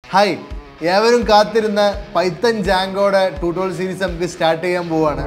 hi ഏവരും കാത്തിരുന്ന Python ജാങ്കോയുടെ ട്യൂട്ടോറിയൽ സീരീസ് നമുക്ക് സ്റ്റാർട്ട് ചെയ്യാൻ പോവാണ്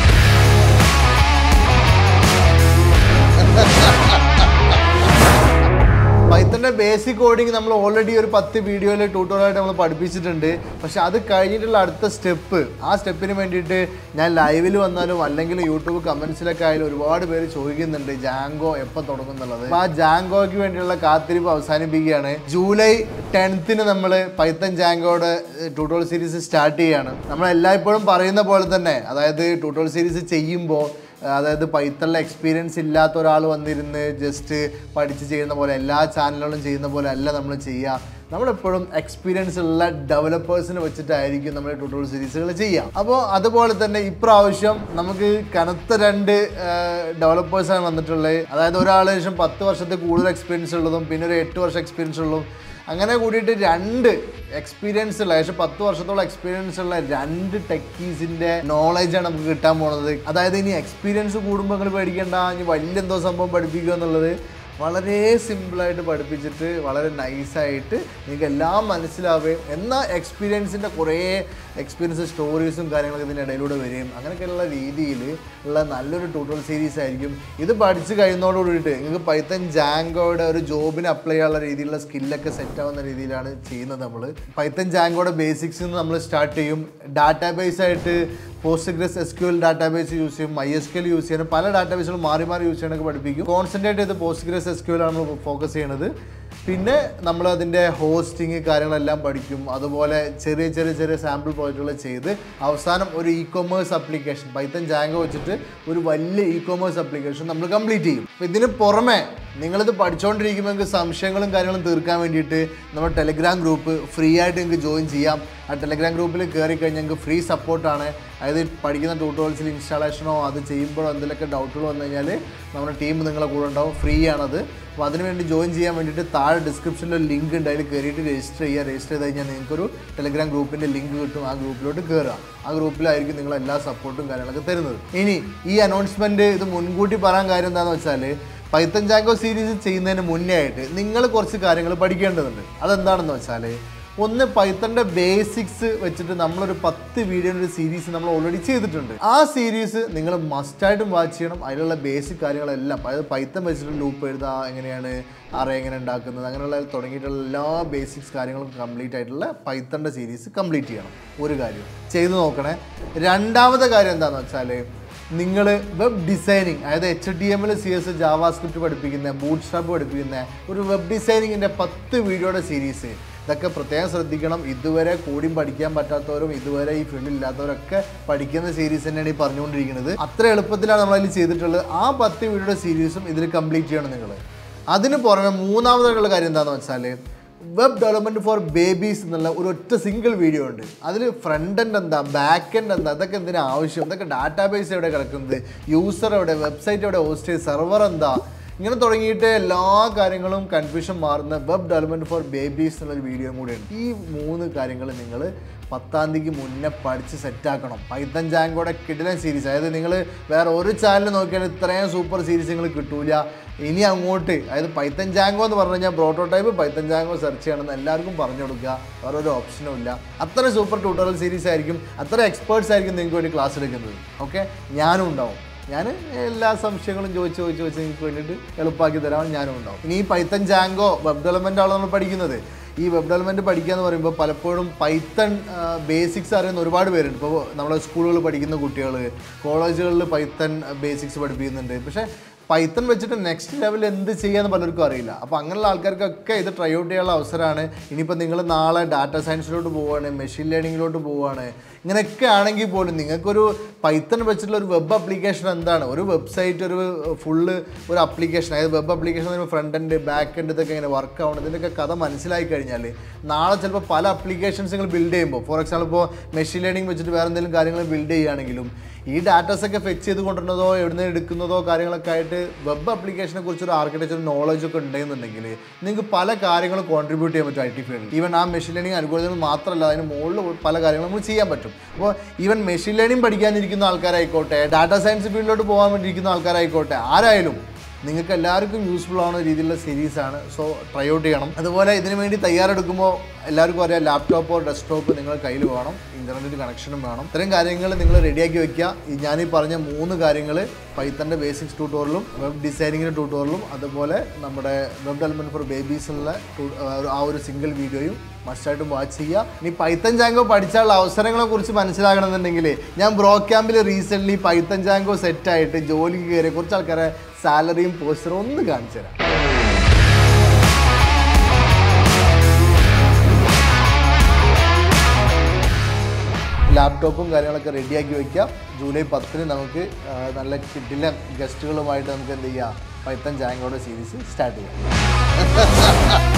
പൈത്തന്റെ ബേസിക് കോഡിങ് നമ്മൾ ഓൾറെഡി ഒരു പത്ത് വീഡിയോയിൽ ട്യൂട്ടോറിയലായിട്ട് നമ്മൾ പഠിപ്പിച്ചിട്ടുണ്ട് പക്ഷെ അത് കഴിഞ്ഞിട്ടുള്ള അടുത്ത സ്റ്റെപ്പ് ആ സ്റ്റെപ്പിന് വേണ്ടിയിട്ട് ഞാൻ ലൈവിൽ വന്നാലും അല്ലെങ്കിൽ യൂട്യൂബ് കമൻസിലൊക്കെ ആയാലും ഒരുപാട് പേര് ചോദിക്കുന്നുണ്ട് ജാങ്കോ എപ്പോൾ തുടങ്ങും എന്നുള്ളത് അപ്പോൾ ആ ജാങ്കോയ്ക്ക് വേണ്ടിയുള്ള കാത്തിരിപ്പ് അവസാനിപ്പിക്കുകയാണ് ജൂലൈ ടെൻത്തിന് നമ്മൾ പൈത്തൻ ജാങ്കോയുടെ ട്യൂട്ടോറിയൽ സീരീസ് സ്റ്റാർട്ട് ചെയ്യുകയാണ് നമ്മൾ എല്ലായ്പ്പോഴും പറയുന്ന പോലെ തന്നെ അതായത് ട്യൂട്ടോറിയൽ സീരീസ് ചെയ്യുമ്പോൾ അതായത് പൈത്തണിലെ എക്സ്പീരിയൻസ് ഇല്ലാത്ത ഒരാൾ വന്നിരുന്ന് ജസ്റ്റ് പഠിച്ച് ചെയ്യുന്ന പോലെ എല്ലാ ചാനലുകളും ചെയ്യുന്ന പോലെ അല്ല നമ്മൾ ചെയ്യുക നമ്മളെപ്പോഴും എക്സ്പീരിയൻസ് ഉള്ള ഡെവലപ്പേഴ്സിനെ വെച്ചിട്ടായിരിക്കും നമ്മൾ ട്യൂട്ടോറിയൽ സീരീസുകൾ ചെയ്യുക അപ്പോൾ അതുപോലെ തന്നെ ഇപ്രാവശ്യം നമുക്ക് കനത്ത രണ്ട് ഡെവലപ്പേഴ്സാണ് വന്നിട്ടുള്ളത് അതായത് ഒരാൾ ശേഷം പത്ത് വർഷത്തെ കൂടുതൽ എക്സ്പീരിയൻസ് ഉള്ളതും പിന്നെ ഒരു എട്ട് വർഷം എക്സ്പീരിയൻസ് ഉള്ളതും അങ്ങനെ കൂടിയിട്ട് രണ്ട് എക്സ്പീരിയൻസ് ഉള്ള ഏകദേശം പത്ത് വർഷത്തോളം എക്സ്പീരിയൻസ് ഉള്ള രണ്ട് ടെക്കീസിന്റെ നോളജാണ് നമുക്ക് കിട്ടാൻ പോണത് അതായത് ഇനി എക്സ്പീരിയൻസ് കൂടുമ്പോൾ നിങ്ങൾ പേടിക്കേണ്ട ഇനി വലിയ എന്തോ സംഭവം പഠിപ്പിക്കുക എന്നുള്ളത് വളരെ സിമ്പിളായിട്ട് പഠിപ്പിച്ചിട്ട് വളരെ നൈസായിട്ട് നിങ്ങൾക്ക് എല്ലാം മനസ്സിലാവുകയും എന്നാൽ എക്സ്പീരിയൻസിൻ്റെ കുറേ എക്സ്പീരിയൻസ് സ്റ്റോറീസും കാര്യങ്ങളൊക്കെ ഇതിൻ്റെ ഇടയിലൂടെ വരികയും അങ്ങനെയൊക്കെയുള്ള രീതിയിൽ ഉള്ള നല്ലൊരു ട്യൂട്ടോറിയൽ സീരീസ് ആയിരിക്കും ഇത് പഠിച്ച് കഴിയുന്നതോട് കൂടിയിട്ട് നിങ്ങൾക്ക് പൈത്തൻ ജാങ്കോയുടെ ഒരു ജോബിന് അപ്ലൈ ചെയ്യാനുള്ള രീതിയിലുള്ള സ്കില്ലൊക്കെ സെറ്റ് ആവുന്ന രീതിയിലാണ് ചെയ്യുന്നത് നമ്മൾ പൈത്തൻ ജാങ്കോയുടെ ബേസിക്സ് നമ്മൾ സ്റ്റാർട്ട് ചെയ്യും ഡാറ്റാബേസ് ആയിട്ട് Postgres S Q L database use ചെയ്യും I S Q L use ചെയ്യണം പല ഡാറ്റാബേസുകൾ മാറി മാറി യൂസ് ചെയ്യാനൊക്കെ പഠിപ്പിക്കും കോൺസെൻട്രേറ്റ് ചെയ്ത് പോസ്റ്റ്ഗ്രസ് എസ് ക്യു എൽ ആണ് നമ്മൾ ഫോക്കസ് ചെയ്യണത് പിന്നെ നമ്മൾ അതിൻ്റെ ഹോസ്റ്റിങ് കാര്യങ്ങളെല്ലാം പഠിക്കും അതുപോലെ ചെറിയ ചെറിയ ചെറിയ സാമ്പിൾ പ്രോജക്റ്റുകൾ ചെയ്ത് അവസാനം ഒരു e commerce application Python Django വെച്ചിട്ട് ഒരു വലിയ ഇ കൊമേഴ്സ് അപ്ലിക്കേഷൻ നമ്മൾ കംപ്ലീറ്റ് ചെയ്യും അപ്പോൾ ഇതിന് പുറമെ നിങ്ങളിത് പഠിച്ചുകൊണ്ടിരിക്കുമ്പോൾ നിങ്ങൾക്ക് സംശയങ്ങളും കാര്യങ്ങളും തീർക്കാൻ വേണ്ടിയിട്ട് നമ്മുടെ ടെലിഗ്രാം ഗ്രൂപ്പ് ഫ്രീ ആയിട്ട് നിങ്ങൾക്ക് ജോയിൻ ചെയ്യാം ആ ടെലിഗ്രാം ഗ്രൂപ്പിൽ കയറി കഴിഞ്ഞാൽ നിങ്ങൾക്ക് ഫ്രീ സപ്പോർട്ടാണ് അതായത് പഠിക്കുന്ന ട്യൂട്ടോറിയൽസിൽ ഇൻസ്റ്റാളേഷനോ അത് ചെയ്യുമ്പോഴോ എന്തെങ്കിലുമൊക്കെ ഡൗട്ടുകൾ വന്നു കഴിഞ്ഞാൽ നമ്മുടെ ടീം നിങ്ങളെ കൂടെ ഉണ്ടാവും ഫ്രീ ആണത് അപ്പോൾ അതിനുവേണ്ടി ജോയിൻ ചെയ്യാൻ വേണ്ടിയിട്ട് താഴെ ഡിസ്ക്രിപ്ഷനിൽ ഒരു ലിങ്ക് ഉണ്ട് അതിൽ കയറിയിട്ട് രജിസ്റ്റർ ചെയ്യുക രജിസ്റ്റർ ചെയ്ത് കഴിഞ്ഞാൽ നിങ്ങൾക്കൊരു ടെലിഗ്രാം ഗ്രൂപ്പിൻ്റെ ലിങ്ക് കിട്ടും ആ ഗ്രൂപ്പിലോട്ട് കയറുക ആ ഗ്രൂപ്പിലായിരിക്കും നിങ്ങൾ എല്ലാ സപ്പോർട്ടും കാര്യങ്ങളൊക്കെ തരുന്നത് ഇനി ഈ അനൗൺസ്മെൻറ്റ് ഇത് മുൻകൂട്ടി പറയാൻ കാര്യം എന്താണെന്ന് വെച്ചാൽ പൈത്തൻ ജാങ്കോ സീരീസ് ചെയ്യുന്നതിന് മുന്നേ ആയിട്ട് നിങ്ങൾ കുറച്ച് കാര്യങ്ങൾ പഠിക്കേണ്ടതുണ്ട് അതെന്താണെന്ന് വെച്ചാൽ ഒന്ന് പൈത്തൻ്റെ ബേസിക്സ് വെച്ചിട്ട് നമ്മളൊരു പത്ത് വീഡിയോയുടെ ഒരു സീരീസ് നമ്മൾ ഓൾറെഡി ചെയ്തിട്ടുണ്ട് ആ സീരീസ് നിങ്ങൾ മസ്റ്റായിട്ടും വാച്ച് ചെയ്യണം അതിലുള്ള ബേസിക് കാര്യങ്ങളെല്ലാം അതായത് പൈത്തൻ വെച്ചിട്ട് ലൂപ്പ് എഴുതുക എങ്ങനെയാണ് അറ എങ്ങനെ ഉണ്ടാക്കുന്നത് അങ്ങനെയുള്ള തുടങ്ങിയിട്ടുള്ള എല്ലാ ബേസിക്സ് കാര്യങ്ങളും കംപ്ലീറ്റ് ആയിട്ടുള്ള പൈത്തൻ്റെ സീരീസ് കംപ്ലീറ്റ് ചെയ്യണം ഒരു കാര്യം ചെയ്തു നോക്കണേ രണ്ടാമത്തെ കാര്യം എന്താണെന്ന് വെച്ചാൽ നിങ്ങൾ വെബ് ഡിസൈനിങ് അതായത് H T M L C S JavaScript പഠിപ്പിക്കുന്ന ബൂട്ട് സ്ട്രാപ്പ് പഠിപ്പിക്കുന്ന ഒരു വെബ് ഡിസൈനിങ്ങിൻ്റെ പത്ത് വീഡിയോയുടെ സീരീസ് ഇതൊക്കെ പ്രത്യേകം ശ്രദ്ധിക്കണം ഇതുവരെ കൂടിയും പഠിക്കാൻ പറ്റാത്തവരും ഇതുവരെ ഈ ഫീൽഡിൽ ഇല്ലാത്തവരൊക്കെ പഠിക്കുന്ന സീരീസ് തന്നെയാണ് ഈ പറഞ്ഞുകൊണ്ടിരിക്കുന്നത് അത്ര എളുപ്പത്തിലാണ് നമ്മളതിൽ ചെയ്തിട്ടുള്ളത് ആ പത്ത് വീഡിയോയുടെ സീരീസും ഇതിൽ കംപ്ലീറ്റ് ചെയ്യണം നിങ്ങൾ അതിന് പുറമെ മൂന്നാമതായിട്ടുള്ള കാര്യം എന്താണെന്ന് വെച്ചാൽ വെബ് ഡെവലപ്മെൻറ്റ് ഫോർ ബേബീസ് എന്നുള്ള ഒരു ഒറ്റ സിംഗിൾ വീഡിയോ ഉണ്ട് അതിൽ ഫ്രണ്ട് എൻഡ് എന്താ ബാക്ക് എൻഡ് എന്താ അതൊക്കെ എന്തിനാ ആവശ്യം ഇതൊക്കെ ഡാറ്റാബേസ് എവിടെ കിടക്കുന്നത് യൂസർ എവിടെ വെബ്സൈറ്റ് എവിടെ ഹോസ്റ്റ് സെർവർ എന്താ ഇങ്ങനെ തുടങ്ങിയിട്ട് എല്ലാ കാര്യങ്ങളും കൺഫ്യൂഷൻ മാറുന്ന വെബ് ഡെവലപ്മെൻറ്റ് ഫോർ ബേബീസ് എന്നുള്ളൊരു വീഡിയോ കൂടിയുണ്ട് ഈ മൂന്ന് കാര്യങ്ങൾ നിങ്ങൾ പത്താം തീയതിക്ക് മുന്നേ പഠിച്ച് സെറ്റാക്കണം പൈത്തൻ ജാങ്കോടെ കിടിലൻ സീരീസ് അതായത് നിങ്ങൾ വേറെ ഒരു ചാനൽ നോക്കിയാൽ ഇത്രയും സൂപ്പർ സീരീസ് നിങ്ങൾ കിട്ടൂല ഇനി അങ്ങോട്ട് അതായത് പൈത്തൻ ജാങ്കോ എന്ന് പറഞ്ഞു കഴിഞ്ഞാൽ പ്രോട്ടോടൈപ്പ് പൈത്തൻ ജാങ്കോ സെർച്ച് ചെയ്യണമെന്ന് എല്ലാവർക്കും പറഞ്ഞു കൊടുക്കുക വേറെ ഒരു ഓപ്ഷനും ഇല്ല അത്ര സൂപ്പർ ട്യൂട്ടോറിയൽ സീരീസ് ആയിരിക്കും അത്ര എക്സ്പേർട്സ് ആയിരിക്കും നിങ്ങൾക്ക് വേണ്ടി ക്ലാസ് എടുക്കുന്നത് ഓക്കെ ഞാനും ഉണ്ടാവും ഞാൻ എല്ലാ സംശയങ്ങളും ചോദിച്ച് ചോദിച്ച് ചോദിച്ച് നിങ്ങൾക്ക് വേണ്ടിയിട്ട് എളുപ്പമാക്കി തരാൻ ഞാനും ഉണ്ടാവും ഇനി ഈ പൈത്തൻ ജാങ്കോ വെബ് ഡെവലപ്മെൻ്റ് ആണോ നമ്മൾ പഠിക്കുന്നത് ഈ വെബ് ഡെവലപ്മെൻറ്റ് പഠിക്കുക എന്ന് പറയുമ്പോൾ പലപ്പോഴും പൈത്തൺ ബേസിക്സ് അറിയുന്ന ഒരുപാട് പേരുണ്ട് ഇപ്പോൾ നമ്മുടെ സ്കൂളുകളിൽ പഠിക്കുന്ന കുട്ടികൾ കോളേജുകളിൽ പൈത്തൺ ബേസിക്സ് പഠിപ്പിക്കുന്നുണ്ട് പക്ഷേ പൈത്തൺ വെച്ചിട്ട് നെക്സ്റ്റ് ലെവൽ എന്ത് ചെയ്യാന്ന് പലർക്കും അറിയില്ല അപ്പോൾ അങ്ങനെയുള്ള ആൾക്കാർക്കൊക്കെ ഇത് ട്രൈ ഔട്ട് ചെയ്യാനുള്ള അവസരമാണ് ഇനിയിപ്പോൾ നിങ്ങൾ നാളെ ഡാറ്റ സയൻസിലോട്ട് പോവുകയാണ് മെഷീൻ ലേണിങ്ങിലോട്ട് പോവുകയാണ് ഇങ്ങനെയൊക്കെ ആണെങ്കിൽ പോലും നിങ്ങൾക്കൊരു പൈത്തൺ വെച്ചിട്ടുള്ള ഒരു വെബ് ആപ്ലിക്കേഷൻ എന്താണ് ഒരു വെബ്സൈറ്റ് ഒരു ഫുള്ള് ഒരു ആപ്ലിക്കേഷൻ അതായത് web application front end back end ഇതൊക്കെ ഇങ്ങനെ വർക്ക് ആവണം ഇതിൻ്റെയൊക്കെ കഥ മനസ്സിലായി കഴിഞ്ഞാൽ നാളെ ചിലപ്പോൾ പല ആപ്ലിക്കേഷൻസ് നിങ്ങൾ ബിൽഡ് ചെയ്യുമ്പോൾ ഫോർ എക്സാമ്പിൾ ഇപ്പോൾ മെഷീൻ ലേണിംഗ് വെച്ചിട്ട് വേറെ എന്തെങ്കിലും കാര്യങ്ങൾ ബിൽഡ് ചെയ്യുകയാണെങ്കിലും ഈ ഡാറ്റാസ് ഒക്കെ ഫെച്ച് ചെയ്ത് കൊണ്ടുവരുന്നതോ എവിടുന്ന് എടുക്കുന്നതോ കാര്യങ്ങളൊക്കെ ആയിട്ട് വെബ് ആപ്ലിക്കേഷനെ കുറിച്ച് ഒരു ആർക്കിടെക്ചർ നോളജ് ഒക്കെ ഉണ്ടെന്നുണ്ടെങ്കിൽ നിങ്ങൾക്ക് പല കാര്യങ്ങളും കോൺട്രിബ്യൂട്ട് ചെയ്യാൻ പറ്റും ഐ ടി ഫീൽഡിൽ ഈവൻ ആ മെഷീൻ ലേണിംഗ് അനുകൂലങ്ങൾ മാത്രമല്ല അതിന് മുകളിൽ പല കാര്യങ്ങളും നമുക്ക് ചെയ്യാൻ പറ്റും അപ്പോൾ ഈവൻ മെഷീൻ ലേണിംഗ് പഠിക്കാനിരിക്കുന്ന ആൾക്കാരായിക്കോട്ടെ ഡാറ്റാ സയൻസ് ഫീൽഡിലോട്ട് പോകാൻ വേണ്ടിയിരിക്കുന്ന ആൾക്കാരായിക്കോട്ടെ ആരായാലും നിങ്ങൾക്ക് എല്ലാവർക്കും യൂസ്ഫുൾ ആവുന്ന രീതിയിലുള്ള സീരീസ് ആണ് സോ ട്രൈ ഔട്ട് ചെയ്യണം അതുപോലെ ഇതിനു വേണ്ടി തയ്യാറെടുക്കുമ്പോൾ എല്ലാവർക്കും അറിയാം ലാപ്ടോപ്പോ ഡെസ്ക്ടോപ്പ് നിങ്ങളുടെ കയ്യിൽ വേണം ഇൻ്റർനെറ്റ് കണക്ഷനും വേണം ഇത്തരം കാര്യങ്ങൾ നിങ്ങൾ റെഡിയാക്കി വെക്കുക ഈ ഞാനീ പറഞ്ഞ മൂന്ന് കാര്യങ്ങൾ പൈത്തൻ്റെ ബേസിക്സ് ട്യൂട്ടോറിയലും വെബ് ഡിസൈനിങ്ങിൻ്റെ ട്യൂട്ടോറിയലും അതുപോലെ നമ്മുടെ വെബ് ഡെവലപ്മെൻറ്റ് ഫോർ ബേബീസിലുള്ള ആ ഒരു സിംഗിൾ വീഡിയോയും മസ്റ്റായിട്ടും വാച്ച് ചെയ്യുക ഇനി പൈത്തൻ ജാങ്കോ പഠിച്ചാലുള്ള അവസരങ്ങളെ കുറിച്ച് മനസ്സിലാകണമെന്നുണ്ടെങ്കിൽ ഞാൻ ബ്രോ ക്യാമ്പിൽ റീസെൻ്റ്ലി പൈത്തൻ ജാങ്കോ സെറ്റായിട്ട് ജോലിക്ക് കയറിയ കുറച്ച് ആൾക്കാരെ സാലറിയും പോസ്റ്ററും ഒന്ന് കാണിച്ചു തരാം ലാപ്ടോപ്പും കാര്യങ്ങളൊക്കെ റെഡിയാക്കി വയ്ക്കാം ജൂലൈ പത്തിന് നമുക്ക് ആ, നല്ല കിട്ടില്ല ഗസ്റ്റുകളുമായിട്ട് നമുക്ക് എന്ത് ചെയ്യാം പൈത്തൻ ജാങ്കോയുടെ സീരീസ് സ്റ്റാർട്ട് ചെയ്യാം